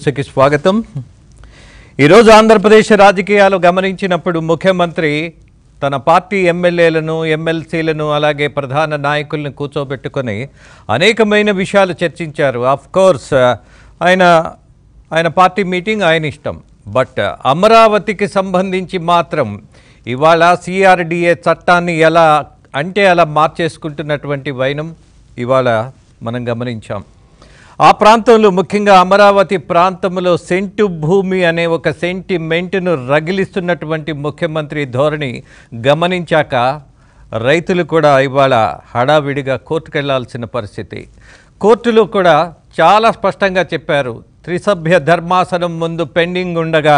న్యూస్కి స్వాగతం ఈరోజు ఆంధ్రప్రదేశ్ రాజకీయాలు గమనించినప్పుడు ముఖ్యమంత్రి తన పార్టీ ఎమ్మెల్యేలను ఎమ్మెల్సీలను అలాగే ప్రధాన నాయకులను కూర్చోబెట్టుకొని అనేకమైన విషయాలు చర్చించారు ఆఫ్ కోర్స్ ఆయన ఆయన పార్టీ మీటింగ్ ఆయన ఇష్టం బట్ అమరావతికి సంబంధించి మాత్రం ఇవాళ సిఆర్డిఏ చట్టాన్ని ఎలా అంటే అలా మార్చేసుకుంటున్నటువంటి వైనం ఇవాళ మనం గమనించాం ఆ ప్రాంతంలో ముఖ్యంగా అమరావతి ప్రాంతంలో సెంటు భూమి అనే ఒక సెంటిమెంట్ను రగిలిస్తున్నటువంటి ముఖ్యమంత్రి ధోరణి గమనించాక రైతులు కూడా ఇవాళ హడావిడిగా కోర్టుకు వెళ్లాల్సిన పరిస్థితి కోర్టులో కూడా చాలా స్పష్టంగా చెప్పారు త్రిసభ్య ధర్మాసనం ముందు పెండింగ్ ఉండగా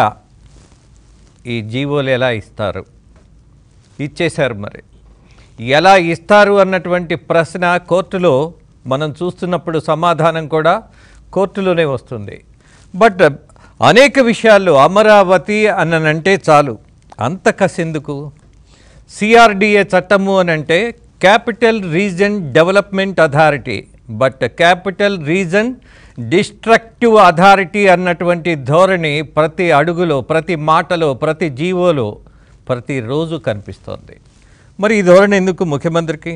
ఈ జీవోలు ఎలా ఇస్తారు ఇచ్చేశారు మరి ఎలా ఇస్తారు అన్నటువంటి ప్రశ్న కోర్టులో మనం చూస్తున్నప్పుడు సమాధానం కూడా కోర్టులోనే వస్తుంది బట్ అనేక విషయాల్లో అమరావతి అనంటే చాలు అంత కసెందుకు సిఆర్డిఏ చట్టము అని అంటే capital region development authority but capital region destructive authority అన్నటువంటి ధోరణి ప్రతి అడుగులో ప్రతి మాటలో ప్రతి జీవోలో ప్రతిరోజు కనిపిస్తోంది మరి ఈ ధోరణి ఎందుకు ముఖ్యమంత్రికి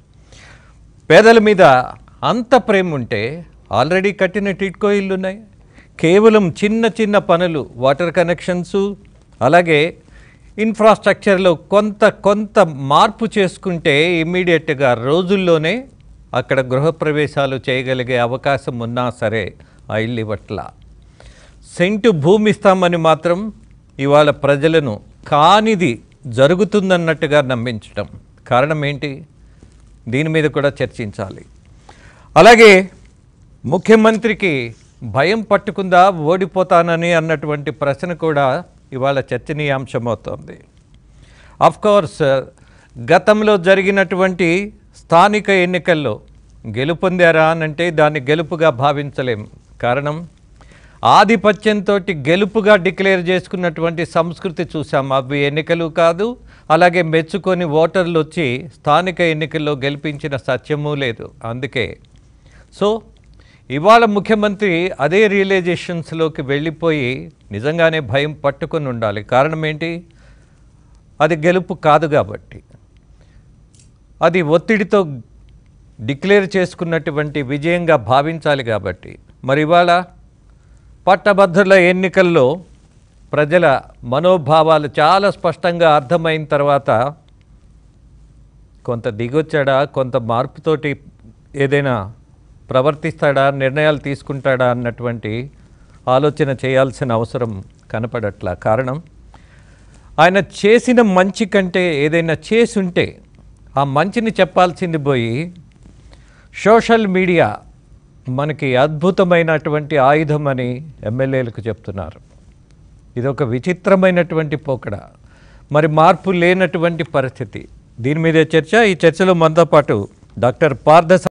పేదల మీద అంత ప్రేమ ఉంటే ఆల్రెడీ కట్టిన టిట్కో ఇల్లు ఉన్నాయి కేవలం చిన్న చిన్న పనులు వాటర్ కనెక్షన్స్ అలాగే ఇన్ఫ్రాస్ట్రక్చర్లో కొంత కొంత మార్పు చేసుకుంటే ఇమ్మీడియట్గా రోజుల్లోనే అక్కడ గృహప్రవేశాలు చేయగలిగే అవకాశం ఉన్నా సరే ఆ ఇల్లు ఇవ్వట్ల సెంటు భూమి ఇస్తామని మాత్రం ఇవాళ ప్రజలను కానిది జరుగుతుందన్నట్టుగా నమ్మించటం కారణం ఏంటి దీని మీద కూడా చర్చించాలి అలాగే ముఖ్యమంత్రికి భయం పట్టుకుందా ఓడిపోతానని అన్నటువంటి ప్రశ్న కూడా ఇవాళ చర్చనీయాంశమవుతోంది ఆఫ్ కోర్స్ గతంలో జరిగినటువంటి స్థానిక ఎన్నికల్లో గెలుపొందారా అనంటే దాన్ని గెలుపుగా భావించలేం కారణం ఆధిపత్యంతో గెలుపుగా డిక్లేర్ చేసుకున్నటువంటి సంస్కృతి చూసాం అవి ఎన్నికలు కాదు అలాగే మెచ్చుకొని ఓటర్లు వచ్చి స్థానిక ఎన్నికల్లో గెలిపించిన సత్యమూ లేదు అందుకే సో ఇవాళ ముఖ్యమంత్రి అదే రియలైజేషన్స్లోకి వెళ్ళిపోయి నిజంగానే భయం పట్టుకొని ఉండాలి కారణం ఏంటి అది గెలుపు కాదు కాబట్టి అది ఒత్తిడితో డిక్లేర్ చేసుకున్నటువంటి విజయంగా భావించాలి కాబట్టి మరి ఇవాళ పట్టభద్రుల ఎన్నికల్లో ప్రజల మనోభావాలు చాలా స్పష్టంగా అర్థమైన తర్వాత కొంత దిగొచ్చాడా కొంత మార్పుతోటి ఏదైనా ప్రవర్తిస్తాడా నిర్ణయాలు తీసుకుంటాడా అన్నటువంటి ఆలోచన చేయాల్సిన అవసరం కనపడట్లా కారణం ఆయన చేసిన మంచి కంటే ఏదైనా చేసి ఉంటే ఆ మంచిని చెప్పాల్సింది పోయి సోషల్ మీడియా మనకి అద్భుతమైనటువంటి ఆయుధం అని ఎమ్మెల్యేలకు చెప్తున్నారు ఇది ఒక విచిత్రమైనటువంటి పోకడ మరి మార్పు లేనటువంటి పరిస్థితి దీని మీదే చర్చ ఈ చర్చలో మనతో పాటు డాక్టర్ పార్థ